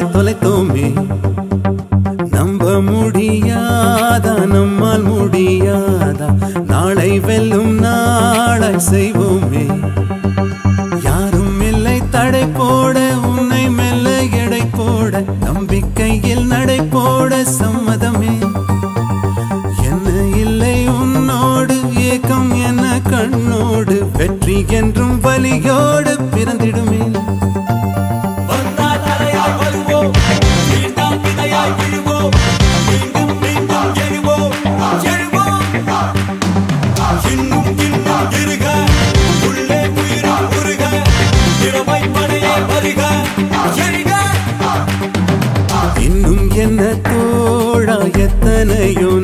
தொலைத்தோமே நம்ப முடியாதா நம்மால் முடியாதா நாளை வெல்லும் நாளை செய்வோமே யாரும் இல்லை தடை போட உன்னை மெல்ல எடை போட நம்பிக்கையில் நடை போட சம்மதமே என்ன இல்லை உன்னோடு ஏக்கம் என்ன கண்ணோடு வெற்றி என்றும் வலியோடு பிறந்திடுமே வந்தால் அலையாய் வருவோம் மீண்டாம் விதையாய் விழுவோம் மீண்டும் மீண்டும் எழுவோம் எழுவோம் இன்னும் இன்னும் இருக உள்ளே உயிரும் உருக திறமை படையே வருக எழுக இன்னும் என்ன தோழா எத்தனையோ